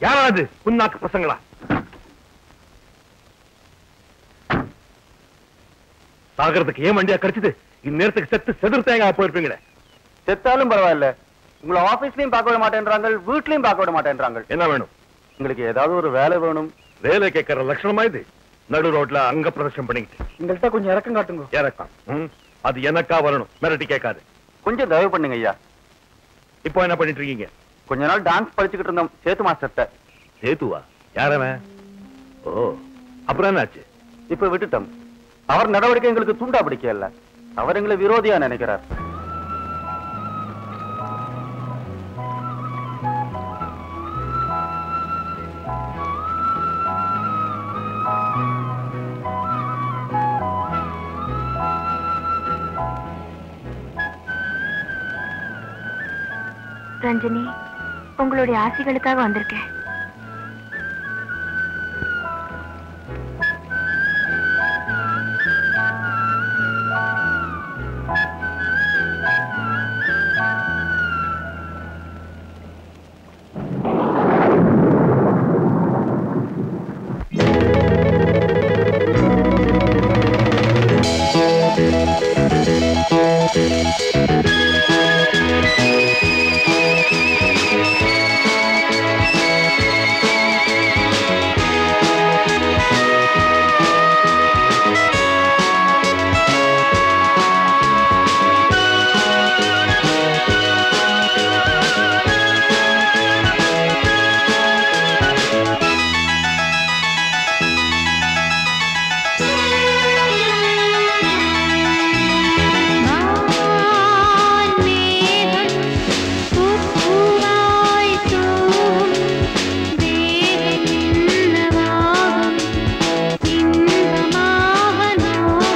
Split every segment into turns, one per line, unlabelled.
யாராவது புண்ணாக்கு பசங்களா சாகரத்துக்கு ஏன் வண்டியா கிடைச்சது இந்நேரத்துக்கு செத்து செதுர் தேங்காய் போயிருப்பீங்களே
செத்தாலும் பரவாயில்ல உங்களை ஆபீஸ்லயும் பார்க்க விட மாட்டேன்றாங்க வீட்லயும் பார்க்க விட மாட்டேன்றாங்க
என்ன வேணும்
உங்களுக்கு ஏதாவது ஒரு வேலை வேணும்
வேலை கேட்கற லட்சணமா இது நடு ரோட்ல அங்க பிரதர்ஷனம் பண்ணிக்கிட்டு
எங்கள்கிட்ட கொஞ்சம் இறக்கம் காட்டுங்க
இறக்கம் ம், அது எனக்கா வரணும் மிரட்டி கேட்காது
கொஞ்சம் தயவு பண்ணுங்க ஐயா
இப்போ என்ன பண்ணிட்டு இருக்கீங்க
கொஞ்ச நாள் டான்ஸ் படிச்சுக்கிட்டு இருந்தோம் சேத்து மாஸ்டர்ட்ட
சேத்துவா யாரவன் ஓ அப்புறம் என்னாச்சு
இப்ப விட்டுட்டோம் அவர் நடவடிக்கை எங்களுக்கு துண்டா பிடிக்கல அவர் எங்களை விரோதியா நினைக்கிறார்
ரஞ்சனி உங்களுடைய ஆசைகளுக்காக வந்திருக்கேன்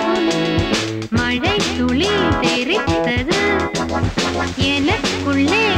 மழை துளி தெரித்தது எனக்குள்ளே